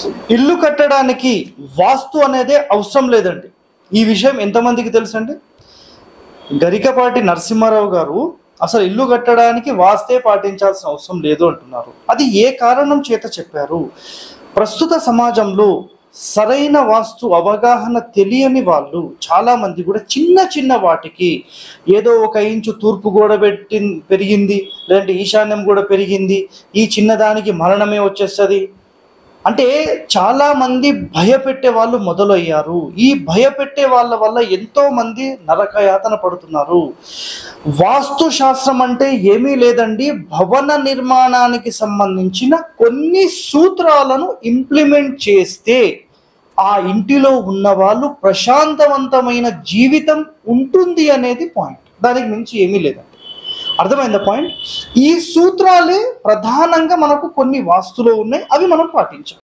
ఇల్లు కట్టడానికి వాస్తు అనేదే అవసరం లేదండి ఈ విషయం ఎంతమందికి తెలుసండి గరికపాటి నరసింహారావు గారు అసలు ఇల్లు కట్టడానికి వాస్తే పాటించాల్సిన అవసరం లేదు అంటున్నారు అది ఏ కారణం చేత చెప్పారు ప్రస్తుత సమాజంలో సరైన వాస్తు అవగాహన తెలియని వాళ్ళు చాలా మంది కూడా చిన్న చిన్న వాటికి ఏదో ఒక ఇంచు తూర్పు గోడ పెట్టి పెరిగింది లేదంటే ఈశాన్యం కూడా పెరిగింది ఈ చిన్నదానికి మరణమే వచ్చేస్తుంది అంటే చాలా మంది భయపెట్టే వాళ్ళు మొదలయ్యారు ఈ భయపెట్టే వాళ్ళ వల్ల ఎంతో మంది నరకయాతన పడుతున్నారు వాస్తు శాస్త్రం అంటే ఏమీ లేదండి భవన నిర్మాణానికి సంబంధించిన కొన్ని సూత్రాలను ఇంప్లిమెంట్ చేస్తే ఆ ఇంటిలో ఉన్న వాళ్ళు ప్రశాంతవంతమైన జీవితం ఉంటుంది అనేది పాయింట్ దానికి మించి ఏమీ లేదండి అర్థమైందా పాయింట్ ఈ సూత్రాలే ప్రధానంగా మనకు కొన్ని వాస్తులో ఉన్నాయి అవి మనం పాటించాలి